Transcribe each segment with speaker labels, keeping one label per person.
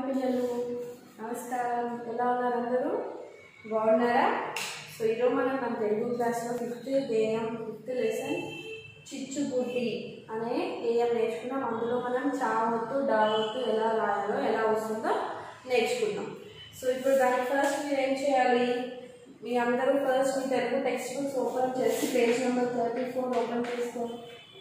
Speaker 1: పిల్లలు నమస్కారం ఎలా ఉన్నారు అందరూ బాగున్నారా సో ఈరోజు మనం మన తెలుగు క్లాస్లో ఫిఫ్త్ ఏఎం ఫిఫ్త్ లెసన్ చిచ్చుబుడ్డి అనే ఏఎం నేర్చుకున్నాం అందులో మనం చావత్తు డావత్తు ఎలా రాయాలో ఎలా వస్తుందో నేర్చుకున్నాం సో ఇప్పుడు దానికి ఫస్ట్ మీరు ఏం చేయాలి మీ అందరూ ఫస్ట్ మీ తెలుగు టెక్స్ట్ బుక్స్ ఓపెన్ చేసి page number thirty four open చేసుకోండి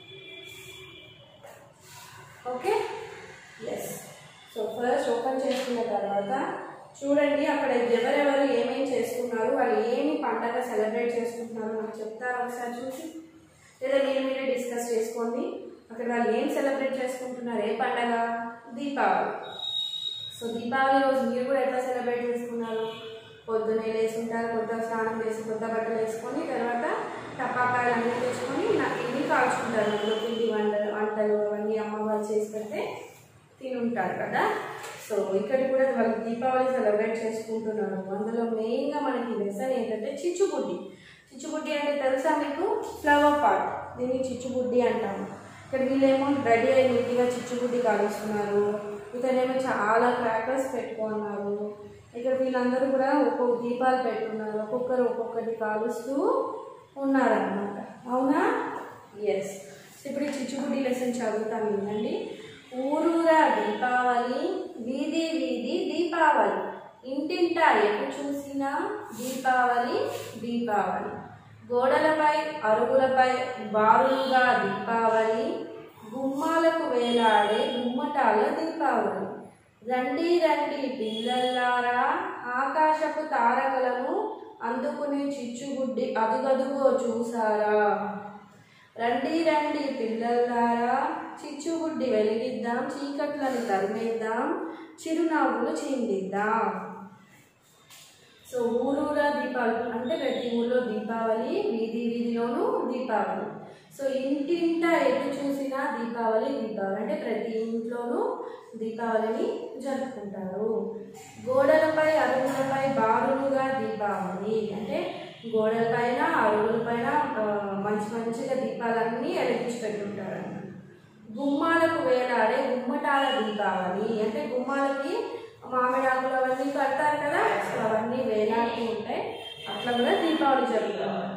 Speaker 1: okay yes so first open చేసుకున్న తర్వాత చూడండి అక్కడ ఎవరెవరు ఏమేమి చేసుకున్నారు వాళ్ళు ఏమి పండగ సెలబ్రేట్ చేసుకుంటున్నారు నాకు చెప్తారా ఒకసారి చూసి లేదా మీరు మీరే డిస్కస్ చేసుకోండి అక్కడ వాళ్ళు ఏం సెలబ్రేట్ చేసుకుంటున్నారు ఏ పండగ దీపావళి సో దీపావళి రోజు మీరు కూడా ఎట్లా సెలబ్రేట్ చేసుకున్నారు పొద్దున్నే లేచుంటారు కొత్త స్నానం చేసి కొత్త బట్టలు వేసుకొని తర్వాత టపాకాయలు అన్నీ తెచ్చుకొని నాకు ఇన్ని కాల్చుకుంటారు అందులో పిండి వంటలు వంటలు అవన్నీ అమ్మ వాళ్ళు చేసి పెడితే తినుంటారు కదా సో ఇక్కడ కూడా వాళ్ళు దీపావళి సెలబ్రేట్ చేసుకుంటున్నారు అందులో మెయిన్గా మనకి లెసన్ ఏంటంటే చిచ్చుబుడ్డి చిచ్చుబుడ్డి అంటే తెలుసా మీకు ఫ్లవర్ పాట్ దీన్ని చిచ్చుబుడ్డి అంటాము ఇక్కడ వీళ్ళేమో రెడీ అయి నీట్గా చిచ్చుబుడ్డి కాలుస్తున్నారు ఇతనేమో చాలా క్రాకర్స్ పెట్టుకున్నారు ఇక్కడ వీళ్ళందరూ కూడా ఒక్కొక్క దీపాలు పెట్టున్నారు ఒక్కొక్కరు ఒక్కొక్కటి కాలుస్తూ ఉన్నారన్నమాట అవునా ఎస్ ఇప్పుడు ఈ చిచ్చుబుడ్డి లెసన్ చదువుతాను వినండి ఊరూరా దీపావళి వీధి వీధి దీపావళి ఇంటింటా ఎటు చూసినా దీపావళి దీపావళి గోడలపై అరుగులపై బారులుగా దీపావళి గుమ్మాలకు వేలాడే గుమ్మటాల దీపావళి రండి రండి పిల్లల్లారా ఆకాశపు తారకలను అందుకునే చిచ్చుబుడ్డి అదుగదుగో చూసారా రండి రండి పిల్లల్లారా చిచ్చుబుడ్డి వెలిగిద్దాం చీకట్లను తరిమేద్దాం చిరునవ్వులు చిందిద్దాం సో ఊరూరా దీపావళి అంటే ప్రతి ఊళ్ళో దీపావళి వీధి వీధిలోనూ దీపావళి సో ఇంటింట ఎటు చూసినా దీపావళి దీపావళి అంటే ప్రతి ఇంట్లోనూ దీపావళిని జరుపుకుంటారు గోడలపై అరుగులపై బారులుగా దీపావళి అంటే గోడలపైన అరుగులపైన ఆ, మంచి మంచిగా దీపాలన్నీ వెలిగించి పెట్టుంటారు అన్నమాట గుమ్మాలకు వేలాడే గుమ్మటాల దీపావళి అంటే గుమ్మాలకి మామిడి ఆకులు అవన్నీ కడతారు కదా సో అవన్నీ వేలాడుతూ ఉంటాయి అట్లా కూడా దీపావళి జరుగుతుంది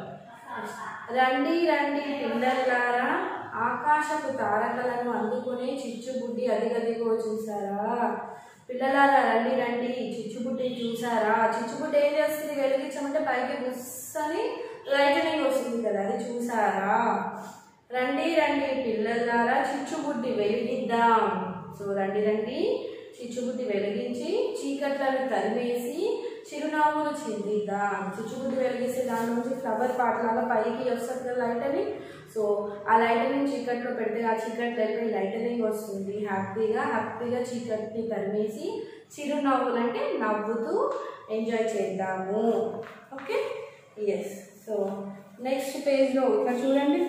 Speaker 1: రండి రండి పిల్లలారా ఆకాశపు తారకలను అందుకునే చిచ్చుబుడ్డి అదిగదిగో చూసారా పిల్లలారా రండి రండి చిచ్చుబుడ్డి చూసారా చిచ్చుబుడ్డి ఏం చేస్తుంది వెలిగించమంటే పైకి బుస్సని లైటనింగ్ వస్తుంది కదా అది చూసారా రండి రండి పిల్లలారా చిచ్చుబుడ్డి వెలిగిద్దాం సో రండి రండి చిచ్చుబుడ్డి వెలిగించి చీకట్లను తరివేసి చిరునవ్వులు చిందిద్దాం చిచ్చుబుడ్డి వెలిగిస్తే దాని నుంచి ఫ్లవర్ పాటలాగా పైకి వస్తుంది కదా లైటనింగ్ సో ఆ లైటనింగ్ చీకట్లో పెడితే ఆ చీకట్లో వెళ్ళిపోయి లైటనింగ్ వస్తుంది హ్యాపీగా హ్యాపీగా చీకటిని తరిమేసి చిరునవ్వులు అంటే నవ్వుతూ ఎంజాయ్ చేద్దాము ఓకే ఎస్ సో నెక్స్ట్ పేజ్లో ఇక్కడ చూడండి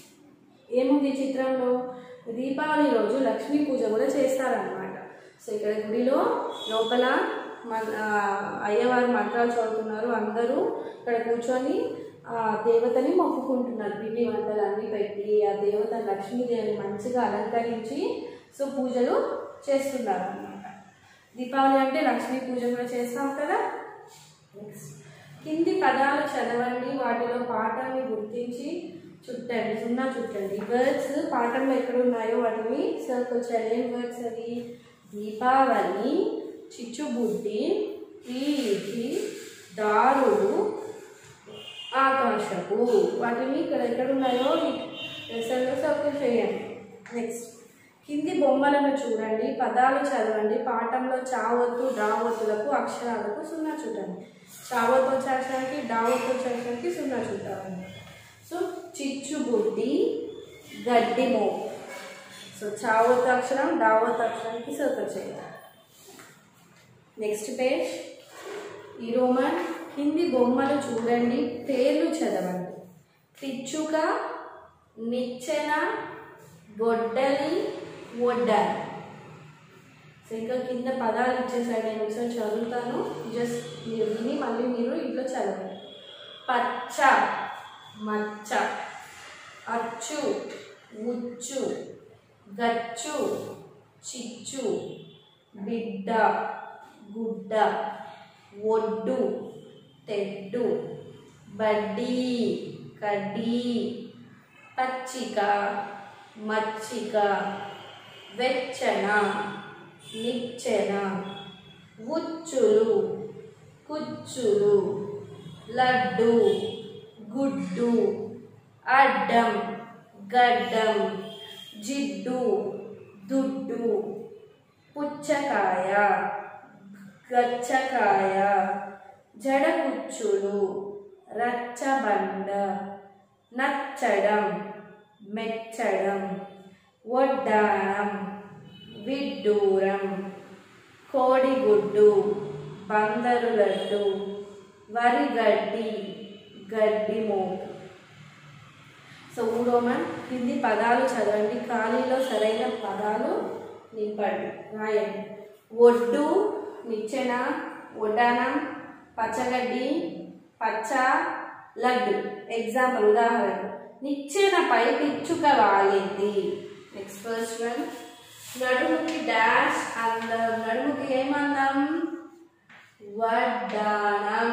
Speaker 1: ఏముంది ఈ చిత్రంలో దీపావళి రోజు లక్ష్మీ పూజ కూడా చేస్తారనమాట సో ఇక్కడ గుడిలో లోపల మన ఆ, అయ్యవారు మంత్రాలు చదువుతున్నారు అందరూ ఇక్కడ కూర్చొని ఆ దేవతని మొక్కుకుంటున్నారు పిండి వంటలు అన్నీ పెట్టి ఆ దేవత లక్ష్మీదేవిని మంచిగా అలంకరించి సో పూజలు చేస్తున్నారు అనమాట దీపావళి అంటే లక్ష్మీ పూజ కూడా చేస్తాం కదా నెక్స్ట్ కింది పదాలు చదవండి వాటిలో పాఠాన్ని గుర్తించి చుట్టండి సున్నా చుట్టండి వర్డ్స్ పాఠంలో ఎక్కడ ఉన్నాయో వాటిని సర్కిల్ చేయాలి ఏం వర్డ్స్ అవి దీపావళి చిచ్చుబుడ్డి ఈది దారుడు ఆకాశపు వాటిని ఇక్కడ ఎక్కడ ఉన్నాయో లెసన్లో సర్కిల్ చేయండి నెక్స్ట్ కింది బొమ్మలను చూడండి పదాలు చదవండి పాఠంలో చావత్తు డావత్తులకు అక్షరాలకు సున్నా చుట్టండి చావత్తు వచ్చే అక్షరానికి డావత్తు వచ్చే అక్షరానికి సున్నా చుట్టాలి సో చిచ్చుబుడ్డి గడ్డి మోపు సో చావత్తు అక్షరం డావత్తు అక్షరానికి సర్కిల్ చేయాలి నెక్స్ట్ పేజ్ ఈ రోమన్ కింది బొమ్మలు చూడండి పేర్లు చదవండి పిచ్చుక నిచ్చెన గొడ్డలి వడ్డాలి సో ఇంకా కింద పదాలు ఇచ్చేసాడు నేను ఒకసారి చదువుతాను జస్ట్ మీరు విని మళ్ళీ మీరు ఇంట్లో చదవండి పచ్చ మచ్చ అచ్చు ఉచ్చు గచ్చు చిచ్చు బిడ్డ గుడ్డ ఒడ్డు తెడ్డు బడ్డీ కడ్డీ పచ్చిక మచ్చిక వెచ్చన నిచ్చెన ఉచ్చులు కుచ్చులు లడ్డు గుడ్డు అడ్డం గడ్డం జిడ్డు దుడ్డు పుచ్చకాయ గచ్చకాయ జడకుచ్చులు రచ్చబండ నచ్చడం మెచ్చడం వడ్డాణం విడ్డూరం కోడిగుడ్డు బందరు లడ్డు వరిగడ్డి గడ్డి మోపు సో ఊడోమన్ కింది పదాలు చదవండి ఖాళీలో సరైన పదాలు నింపండి రాయండి ఒడ్డు నిచ్చెన వడ్డానం పచ్చగడ్డి పచ్చ లడ్డు ఎగ్జాంపుల్ ఉదాహరణ నిచ్చెనపై పిచ్చుక వాలింది నెక్స్ట్ ఫస్ట్ వన్ నడుముకి డాష్ అందం నడుముకి ఏమందం వడ్డానం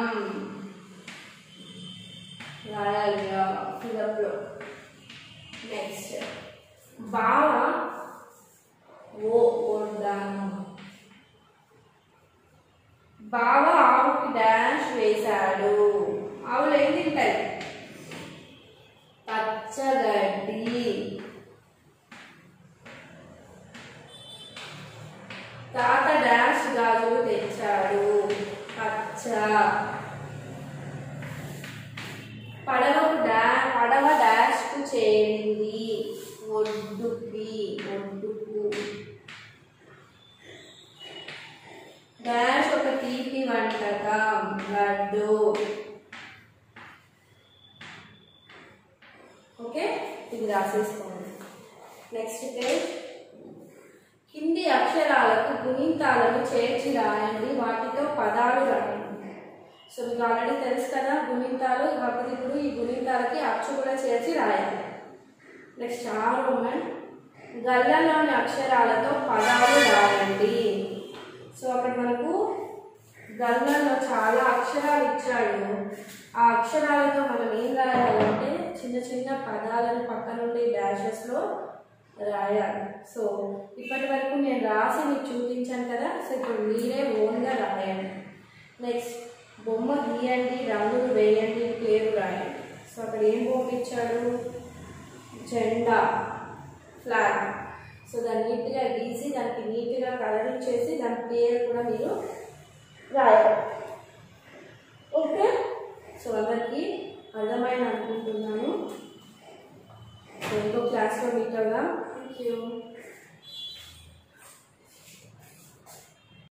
Speaker 1: రాయాలి ఫిలప్లో నెక్స్ట్ బావ ఓ వడ్డానం బావ ఆవుకి డాష్ వేశాడు ఆవులు ఏం తింటాయి పచ్చగడ్డి తాత డాష్ గాజులు తెచ్చాడు పచ్చ పడవకు డా పడవ డాష్ కు చేరింది ఒడ్డుకి ఒడ్డుకు డాష్ ఒక తీపి వంటకం లడ్డు ఓకే ఇది రాసేసుకోండి నెక్స్ట్ పేజ్ కింది అక్షరాలకు గుణింతాలను చేర్చి రాయండి వాటితో పదాలు రాయండి సో మీకు ఆల్రెడీ తెలుసు కదా గుణింతాలు కాకపోతే ఇప్పుడు ఈ గుణింతాలకి అచ్చు కూడా చేర్చి రాయాలి నెక్స్ట్ ఆరో వన్ గల్లలోని అక్షరాలతో పదాలు రాయండి సో అక్కడ మనకు గల్లలో చాలా అక్షరాలు ఇచ్చాడు ఆ అక్షరాలతో మనం ఏం రాయాలంటే చిన్న చిన్న పదాలను పక్క నుండి డాషెస్లో రాయాలి సో ఇప్పటి వరకు నేను రాసి మీకు చూపించాను కదా సో ఇప్పుడు మీరే ఓన్గా రాయండి నెక్స్ట్ బొమ్మ గీయండి రంగులు వేయండి పేరు రాయండి సో అక్కడ ఏం బొమ్మ ఇచ్చాడు జెండా ఫ్లాగ్ సో దాన్ని నీట్గా గీసి దానికి నీట్గా కలర్ ఇచ్చేసి దాని పేరు కూడా మీరు రాయాలి ఓకే సో అందరికీ అర్థమైన అనుకుంటున్నాను సో ఇంకో క్లాస్లో మీట్ అవుదాం థ్యాంక్ యూ